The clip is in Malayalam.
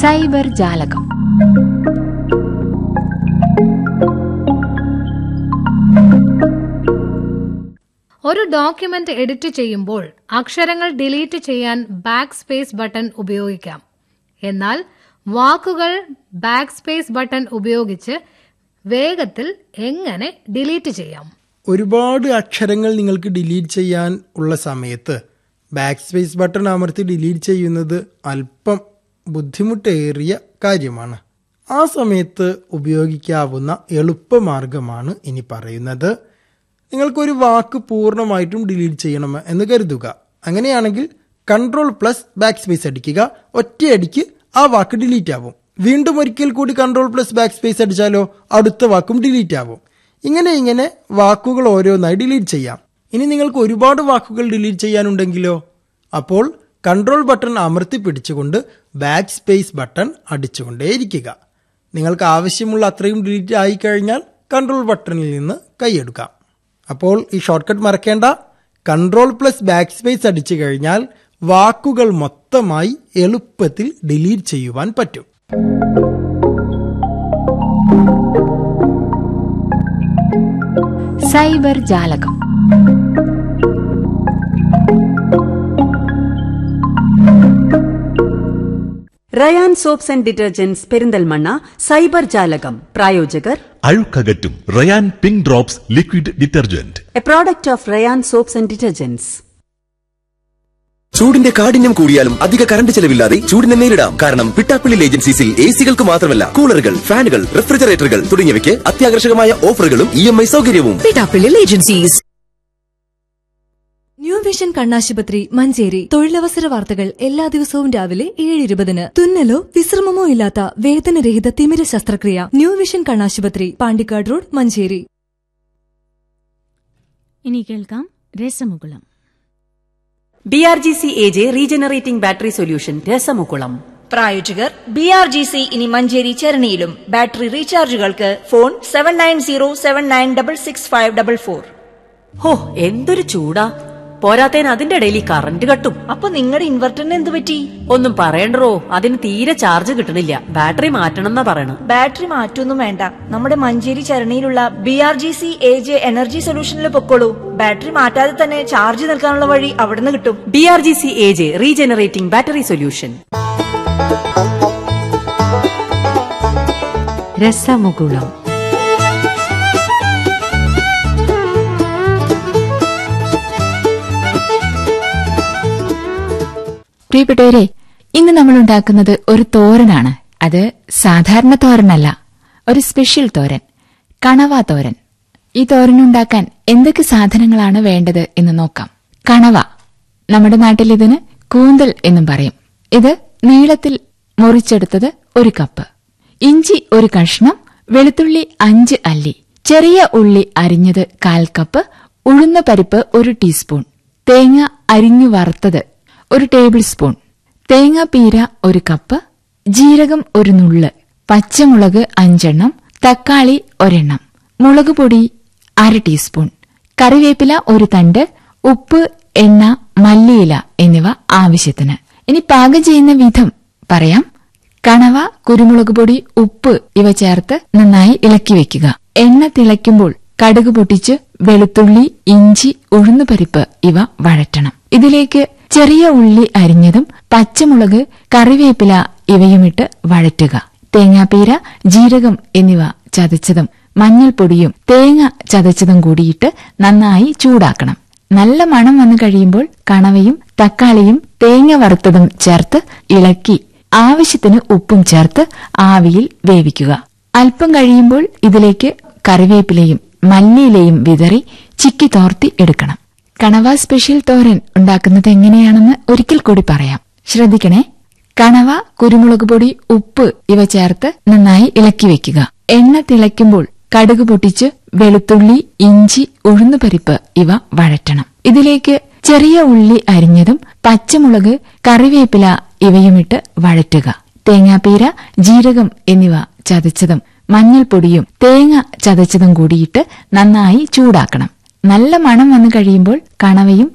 സൈബർ ജാലകം ഒരു ഡോക്യുമെന്റ് എഡിറ്റ് ചെയ്യുമ്പോൾ അക്ഷരങ്ങൾ ഡിലീറ്റ് ചെയ്യാൻ ബാക്ക് സ്പേസ് ബട്ടൺ ഉപയോഗിക്കാം എന്നാൽ വാക്കുകൾ ബാക്ക് സ്പേസ് ബട്ടൺ ഉപയോഗിച്ച് വേഗത്തിൽ എങ്ങനെ ഡിലീറ്റ് ചെയ്യാം ഒരുപാട് അക്ഷരങ്ങൾ നിങ്ങൾക്ക് ഡിലീറ്റ് ചെയ്യാൻ ഉള്ള സമയത്ത് ബാക്ക് സ്പേസ് ബട്ടൺ അമർത്തി ഡിലീറ്റ് ചെയ്യുന്നത് അല്പം ബുദ്ധിമുട്ടേറിയ കാര്യമാണ് ആ സമയത്ത് ഉപയോഗിക്കാവുന്ന എളുപ്പമാർഗമാണ് ഇനി പറയുന്നത് നിങ്ങൾക്കൊരു വാക്ക് പൂർണ്ണമായിട്ടും ഡിലീറ്റ് ചെയ്യണം എന്ന് കരുതുക അങ്ങനെയാണെങ്കിൽ കൺട്രോൾ പ്ലസ് ബാക്ക് സ്പേസ് അടിക്കുക ഒറ്റയടിക്ക് ആ വാക്ക് ഡിലീറ്റ് ആവും വീണ്ടും ഒരിക്കൽ കൂടി കൺട്രോൾ പ്ലസ് ബാക്ക് സ്പേസ് അടിച്ചാലോ അടുത്ത വാക്കും ഡിലീറ്റ് ആവും ഇങ്ങനെ ഇങ്ങനെ വാക്കുകൾ ഓരോന്നായി ഡിലീറ്റ് ചെയ്യാം ഇനി നിങ്ങൾക്ക് ഒരുപാട് വാക്കുകൾ ഡിലീറ്റ് ചെയ്യാനുണ്ടെങ്കിലോ അപ്പോൾ കൺട്രോൾ ബട്ടൺ അമർത്തി പിടിച്ചുകൊണ്ട് ബാക്ക് സ്പേസ് ബട്ടൺ അടിച്ചുകൊണ്ടേയിരിക്കുക നിങ്ങൾക്ക് ആവശ്യമുള്ള അത്രയും ഡിലീറ്റ് ആയി കഴിഞ്ഞാൽ കൺട്രോൾ ബട്ടണിൽ നിന്ന് കൈയെടുക്കാം അപ്പോൾ ഈ ഷോർട്ട് കട്ട് മറക്കേണ്ട കൺട്രോൾ പ്ലസ് ബാക്ക് സ്പേസ് അടിച്ചു കഴിഞ്ഞാൽ വാക്കുകൾ മൊത്തമായി എളുപ്പത്തിൽ ഡിലീറ്റ് ചെയ്യുവാൻ പറ്റും സൈബർ ജാലകം Rayan soaps and detergents Perinthalmanna cyber ജാലകം പ്രായോജകർ അഴുക്കകറ്റും Rayan pink drops liquid detergent a product of Rayan soaps and detergents ചൂടിന്റെ കാഠിന്യം കൂടിയാലും അധിക കറണ്ട് ചെലവില്ലാതെ ചൂടിനെ നേരിടാം കാരണം പിട്ടാപ്പിള്ളി ഏജൻസീസിൽ എ സികൾക്ക് മാത്രമല്ല കൂളറുകൾ ഫാനുകൾ റെഫ്രിജറേറ്ററുകൾ തുടങ്ങിയവയ്ക്ക് അത്യാകർഷകമായ ഓഫറുകളും ഇ എം ഐ സൗകര്യവും പിട്ടാപ്പിള്ളിൽ ഏജൻസീസ് ന്യൂ വിഷൻ കണ്ണാശുപത്രി മഞ്ചേരി തൊഴിലവസര വാർത്തകൾ എല്ലാ ദിവസവും രാവിലെ ഏഴ് ഇരുപതിന് തുന്നലോ വിശ്രമമോ ഇല്ലാത്ത വേദനരഹിത തിമിര ശസ്ത്രക്രിയ ന്യൂ വിഷൻ കണ്ണാശുപത്രി പാണ്ടിക്കാട് റോഡ് മഞ്ചേരി ഇനി കേൾക്കാം രസമുകുളം B R G C A J regenerating battery solution രസമുകുളം പ്രായോജകർ ബി ആർ ജി സി ഇനി മഞ്ചേരി ചരണിയിലും ബാറ്ററി റീചാർജുകൾക്ക് phone seven nine zero seven nine double six five double four ഹോ എന്തൊരു ചൂടാ പോരാത്തേന് അതിന്റെ ഇടയിൽ ഈ കറണ്ട് കട്ടും അപ്പൊ നിങ്ങളുടെ ഇൻവെർട്ടറിന് എന്ത് പറ്റി ഒന്നും പറയണ്ടോ അതിന് തീരെ ചാർജ് കിട്ടണില്ല ബാറ്ററി മാറ്റണം എന്നാ പറയണ ബാറ്ററി മാറ്റൊന്നും വേണ്ട നമ്മുടെ മഞ്ചേരി ചരണിയിലുള്ള B R G C A J energy സൊല്യൂഷനിൽ പൊക്കോളൂ ബാറ്ററി മാറ്റാതെ തന്നെ ചാർജ് നിൽക്കാനുള്ള വഴി അവിടുന്ന് കിട്ടും B R G C A J regenerating battery solution രസമുകുളം പ്രിയപ്പെട്ടവരെ ഇന്ന് നമ്മൾ ഉണ്ടാക്കുന്നത് ഒരു തോരനാണ് അത് സാധാരണ തോരനല്ല ഒരു സ്പെഷ്യൽ തോരൻ കണവ തോരൻ ഈ തോരൻ ഉണ്ടാക്കാൻ എന്തൊക്കെ സാധനങ്ങളാണ് വേണ്ടത് എന്ന് നോക്കാം കണവ നമ്മുടെ നാട്ടിൽ ഇതിന് കൂന്തൽ എന്നും പറയും ഇത് നീളത്തിൽ മുറിച്ചെടുത്തത് ഒരു കപ്പ് ഇഞ്ചി ഒരു കഷ്ണം വെളുത്തുള്ളി അഞ്ച് അല്ലി ചെറിയ ഉള്ളി അരിഞ്ഞത് കാൽ കപ്പ് ഉഴുന്ന പരിപ്പ് ഒരു ടീസ്പൂൺ തേങ്ങ അരിഞ്ഞു വറുത്തത് ഒരു ടേബിൾ സ്പൂൺ തേങ്ങാപ്പീര ഒരു കപ്പ് ജീരകം ഒരു നുള്ള് പച്ചമുളക് അഞ്ചെണ്ണം തക്കാളി ഒരെണ്ണം മുളക് പൊടി അര ടീസ്പൂൺ കറിവേപ്പില ഒരു തണ്ട് ഉപ്പ് എണ്ണ മല്ലിയില എന്നിവ ആവശ്യത്തിന് ഇനി പാകം ചെയ്യുന്ന വിധം പറയാം കണവ കുരുമുളക് പൊടി ഉപ്പ് ഇവ ചേർത്ത് നന്നായി ഇളക്കി വെക്കുക എണ്ണ തിളയ്ക്കുമ്പോൾ കടുക് പൊട്ടിച്ച് വെളുത്തുള്ളി ഇഞ്ചി ഉഴുന്നുപരിപ്പ് ഇവ വഴറ്റണം ഇതിലേക്ക് ചെറിയ ഉള്ളി അരിഞ്ഞതും പച്ചമുളക് കറിവേപ്പില ഇവയുമിട്ട് വഴറ്റുക തേങ്ങാപ്പീര ജീരകം എന്നിവ ചതച്ചതും മഞ്ഞൾപ്പൊടിയും തേങ്ങ ചതച്ചതും കൂടിയിട്ട് നന്നായി ചൂടാക്കണം നല്ല മണം വന്നു കഴിയുമ്പോൾ കണവയും തക്കാളിയും തേങ്ങ വറുത്തതും ചേർത്ത് ഇളക്കി ആവശ്യത്തിന് ഉപ്പും ചേർത്ത് ആവിയിൽ വേവിക്കുക അല്പം കഴിയുമ്പോൾ ഇതിലേക്ക് കറിവേപ്പിലയും മല്ലിയിലയും വിതറി ചിക്കി തോർത്തി എടുക്കണം കണവ സ്പെഷ്യൽ തോരൻ ഉണ്ടാക്കുന്നത് എങ്ങനെയാണെന്ന് ഒരിക്കൽ കൂടി പറയാം ശ്രദ്ധിക്കണേ കണവ കുരുമുളക് പൊടി ഉപ്പ് ഇവ ചേർത്ത് നന്നായി ഇളക്കി വെക്കുക എണ്ണ തിളയ്ക്കുമ്പോൾ കടുക് പൊട്ടിച്ച് വെളുത്തുള്ളി ഇഞ്ചി ഉഴുന്നുപരിപ്പ് ഇവ വഴറ്റണം ഇതിലേക്ക് ചെറിയ ഉള്ളി അരിഞ്ഞതും പച്ചമുളക് കറിവേപ്പില ഇവയുമിട്ട് വഴറ്റുക തേങ്ങാപ്പീര ജീരകം എന്നിവ ചതച്ചതും മഞ്ഞൾപ്പൊടിയും തേങ്ങ ചതച്ചതും കൂടിയിട്ട് നന്നായി ചൂടാക്കണം നല്ല മണം വന്നു കഴിയുമ്പോൾ കണവയും